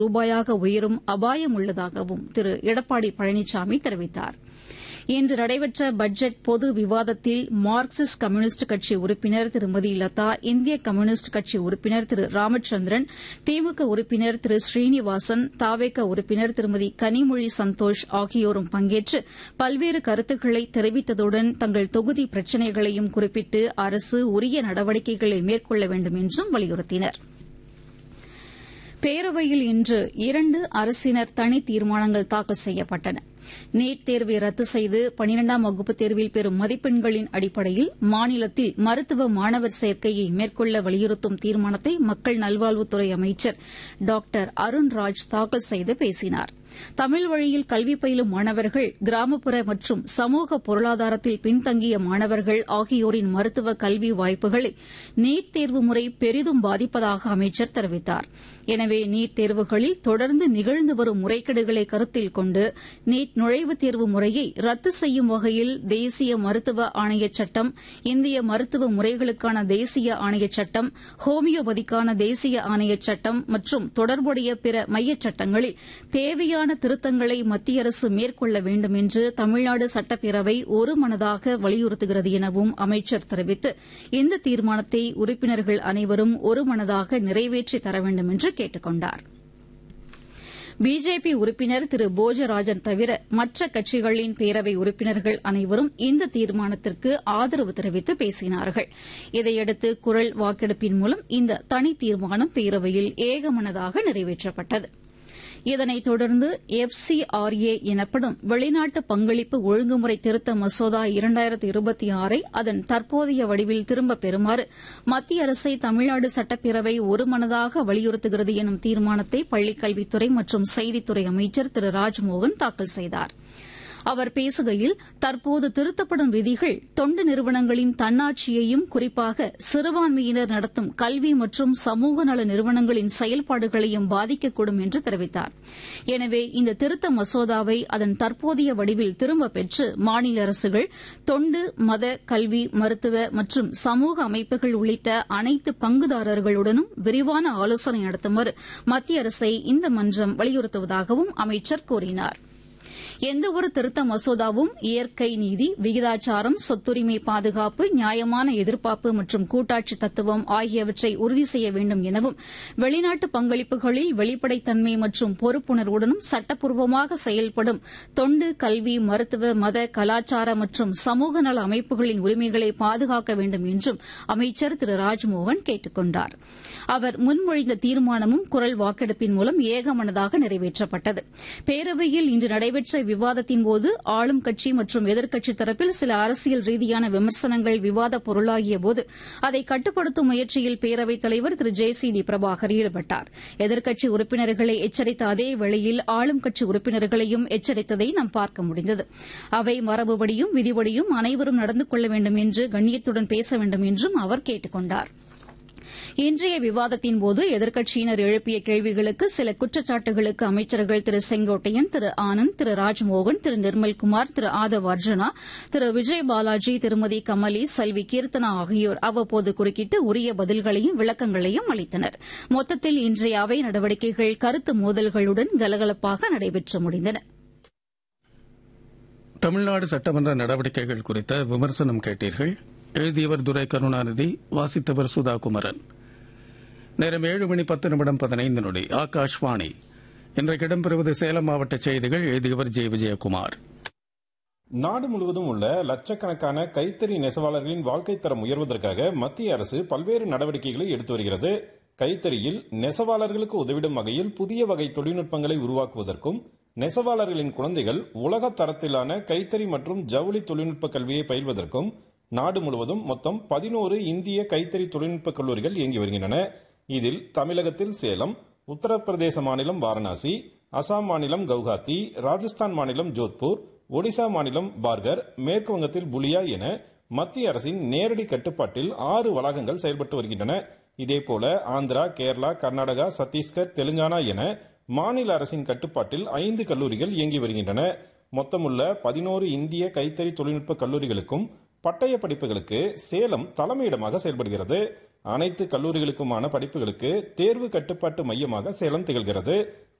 ரூபாயாக உயரும் அபாயம் உள்ளதாகவும் திரு எடப்பாடி பழனிசாமி தெரிவித்தார் இன்று நடைபெற்ற பட்ஜெட் பொது விவாதத்தில் மார்க்சிஸ்ட் கம்யூனிஸ்ட் கட்சி உறுப்பினர் திருமதி லதா இந்திய கம்யூனிஸ்ட் கட்சி உறுப்பினர் திரு ராமச்சந்திரன் திமுக உறுப்பினர் திரு ஸ்ரீனிவாசன் தாவேக உறுப்பினர் திருமதி கனிமொழி சந்தோஷ் ஆகியோரும் பங்கேற்று பல்வேறு கருத்துக்களை தெரிவித்ததுடன் தங்கள் தொகுதி பிரச்சினைகளையும் குறிப்பிட்டு அரசு உரிய நடவடிக்கைகளை மேற்கொள்ள வேண்டும் என்றும் வலியுறுத்தினா் பேரவையில் இன்று இரண்டு அரசினர் தனி தீர்மானங்கள் தாக்கல் செய்யப்பட்டன நீட் தேர்வை ரத்து செய்து பனிரெண்டாம் வகுப்பு தேர்வில் பெறும் மதிப்பெண்களின் அடிப்படையில் மாநிலத்தில் மருத்துவ மாணவர் சேர்க்கையை மேற்கொள்ள வலியுறுத்தும் தீர்மானத்தை மக்கள் நல்வாழ்வுத்துறை அமைச்சர் டாக்டர் அருண்ராஜ் தாக்கல் செய்து பேசினார் தமிழ் வழியில் கல்வி பயிலும் மாணவர்கள் கிராமப்புற மற்றும் சமூக பொருளாதாரத்தில் பின்தங்கிய மாணவர்கள் ஆகியோரின் மருத்துவ கல்வி வாய்ப்புகளை நீட் தேர்வு முறை பெரிதும் பாதிப்பதாக அமைச்சர் தெரிவித்தார் எனவே நீட் தேர்வுகளில் தொடர்ந்து நிகழ்ந்து வரும் முறைகேடுகளை கருத்தில் கொண்டு நீட் நுழைவுத் தேர்வு முறையை ரத்து செய்யும் வகையில் தேசிய மருத்துவ ஆணையச் சட்டம் இந்திய மருத்துவ முறைகளுக்கான தேசிய ஆணையச் சட்டம் ஹோமியோபதிக்கான தேசிய ஆணையச் சட்டம் மற்றும் தொடர்புடைய பிற மையச் சட்டங்களில் தேவையான திருத்தங்களை மத்திய அரசு மேற்கொள்ள வேண்டும் என்று தமிழ்நாடு சட்டப்பேரவை ஒருமனதாக வலியுறுத்துகிறது எனவும் அமைச்சர் தெரிவித்து இந்த தீர்மானத்தை உறுப்பினர்கள் அனைவரும் ஒருமனதாக நிறைவேற்றி தர வேண்டும் என்று கேட்டுக் கொண்டாா் பிஜேபி உறுப்பினர் திரு போஜராஜன் தவிர மற்ற கட்சிகளின் பேரவை உறுப்பினர்கள் அனைவரும் இந்த தீர்மானத்திற்கு ஆதரவு தெரிவித்து பேசினார்கள் இதையடுத்து குரல் வாக்கெடுப்பின் மூலம் இந்த தனி தீர்மானம் பேரவையில் ஏகமனதாக நிறைவேற்றப்பட்டது இதனைத் தொடர்ந்து எஃப் சி ஆர் ஏ எனப்படும் வெளிநாட்டு பங்களிப்பு ஒழுங்குமுறை திருத்த மசோதா இரண்டாயிரத்து இருபத்தி ஆறை அதன் தற்போதைய வடிவில் திரும்பப் பெறுமாறு மத்திய அரசை தமிழ்நாடு சட்டப்பேரவை ஒருமனதாக வலியுறுத்துகிறது எனும் தீர்மானத்தை பள்ளிக்கல்வித்துறை மற்றும் செய்தித்துறை அமைச்சர் திரு ராஜ்மோகன் தாக்கல் செய்தாா் அவர் பேசுகையில் தற்போது திருத்தப்படும் விதிகள் தொண்டு நிறுவனங்களின் தன்னாட்சியையும் குறிப்பாக சிறுபான்மையினர் நடத்தும் கல்வி மற்றும் சமூக நல நிறுவனங்களின் செயல்பாடுகளையும் பாதிக்கக்கூடும் என்று தெரிவித்தார் எனவே இந்த திருத்த மசோதாவை அதன் தற்போதைய வடிவில் திரும்பப் பெற்று மாநில அரசுகள் தொண்டு மத கல்வி மருத்துவ மற்றும் சமூக அமைப்புகள் உள்ளிட்ட அனைத்து பங்குதாரர்களுடனும் விரிவான ஆலோசனை நடத்துமாறு மத்திய அரசை இந்த மன்றம் வலியுறுத்துவதாகவும் அமைச்சர் கூறினாா் எந்தவொரு திருத்த மசோதாவும் இயற்கை நீதி விகிதாச்சாரம் சொத்துரிமை பாதுகாப்பு நியாயமான எதிர்பார்ப்பு மற்றும் கூட்டாட்சி தத்துவம் ஆகியவற்றை உறுதி செய்ய வேண்டும் எனவும் வெளிநாட்டு பங்களிப்புகளில் வெளிப்படைத்தன்மை மற்றும் பொறுப்புணர்வுடனும் சட்டப்பூர்வமாக செயல்படும் தொண்டு கல்வி மருத்துவ மத கலாச்சார மற்றும் சமூக நல அமைப்புகளின் உரிமைகளை பாதுகாக்க வேண்டும் என்றும் அமைச்சர் திரு ராஜ்மோகன் கேட்டுக் கொண்டார் அவர் முன்மொழிந்த தீர்மானமும் குரல் வாக்கெடுப்பின் மூலம் ஏகமனதாக நிறைவேற்றப்பட்டது பேரவையில் இன்று நடைபெற்ற விவாதத்தின்போது ஆளும் கட்சி மற்றும் எதிர்க்கட்சித் தரப்பில் சில அரசியல் ரீதியான விமர்சனங்கள் விவாதப் பொருளாகியபோது அதை கட்டுப்படுத்தும் முயற்சியில் பேரவைத் தலைவர் Thiru J C D Prabhakar ஈடுபட்டார் எதிர்க்கட்சி உறுப்பினர்களை எச்சரித்த அதே வேளையில் ஆளும் கட்சி உறுப்பினர்களையும் எச்சரித்ததை நாம் பார்க்க முடிந்தது அவை மரபுபடியும் விதிபடியும் அனைவரும் நடந்து கொள்ள வேண்டும் என்று கண்ணியத்துடன் பேச வேண்டும் என்றும் அவர் கேட்டுக் கொண்டாா் இன்றைய விவாதத்தின்போது எதிர்க்கட்சியினர் எழுப்பிய கேள்விகளுக்கு சில குற்றச்சாட்டுகளுக்கு அமைச்சர்கள் திரு செங்கோட்டையன் திரு ஆனந்த் திரு ராஜ்மோகன் திரு நிர்மல்குமார் திரு ஆதவ் அர்ஜுனா திரு விஜய் பாலாஜி திருமதி கமலி செல்வி கீர்த்தனா ஆகியோர் அவ்வப்போது குறுக்கிட்டு உரிய பதில்களையும் விளக்கங்களையும் அளித்தனர் மொத்தத்தில் இன்றைய அவை நடவடிக்கைகள் கருத்து மோதல்களுடன் கலகலப்பாக நடைபெற்று முடிந்தன தமிழ்நாடு சட்டமன்ற நடவடிக்கைகள் குறித்த விமர்சனம் கேட்டீர்கள் எழுதியவர் துரை கருணாநிதி வாசித்தவர் சுதா குமரன் நேரம் ஏழு மணி பத்து நிமிடம் பதினைந்து நொடி ஆகாஷ்வாணி இன்றைக்கு இடம்பெறுவது சேலம் மாவட்ட செய்திகள் எழுதியவர் ஜெய விஜயகுமார் நாடு முழுவதும் உள்ள லட்சக்கணக்கான கைத்தறி நெசவாளர்களின் வாழ்க்கை தரம் உயர்வதற்காக மத்திய அரசு பல்வேறு நடவடிக்கைகளை எடுத்து வருகிறது கைத்தறியில் நெசவாளர்களுக்கு உதவிடும் வகையில் புதிய வகை தொழில்நுட்பங்களை உருவாக்குவதற்கும் நெசவாளர்களின் குழந்தைகள் உலக தரத்திலான கைத்தறி மற்றும் ஜவுளி தொழில்நுட்ப கல்வியை பயில்வதற்கும் நாடு முழுவதும் மொத்தம் பதினோரு இந்திய கைத்தறி தொழில்நுட்ப கல்லூரிகள் இயங்கி வருகின்றன இதில் தமிழகத்தில் சேலம் உத்தரப்பிரதேச மாநிலம் வாரணாசி அசாம் மாநிலம் கவுஹாத்தி ராஜஸ்தான் மாநிலம் ஜோத்பூர் ஒடிசா மாநிலம் பார்கர் மேற்கு வங்கத்தில் புலியா என மத்திய அரசின் நேரடி கட்டுப்பாட்டில் ஆறு வளாகங்கள் செயல்பட்டு வருகின்றன இதேபோல ஆந்திரா கேரளா கர்நாடகா சத்தீஸ்கர் தெலுங்கானா என மாநில அரசின் கட்டுப்பாட்டில் ஐந்து கல்லூரிகள் இயங்கி வருகின்றன மொத்தமுள்ள பதினோரு இந்திய கைத்தறி தொழில்நுட்ப கல்லூரிகளுக்கும் பட்டய படிப்புகளுக்கு சேலம் தலைமையிடமாக செயல்படுகிறது அனைத்து கல்லூரிகளுக்குமான படிப்புகளுக்கு தேர்வு கட்டுப்பாட்டு மையமாக சேலம் திகழ்கிறது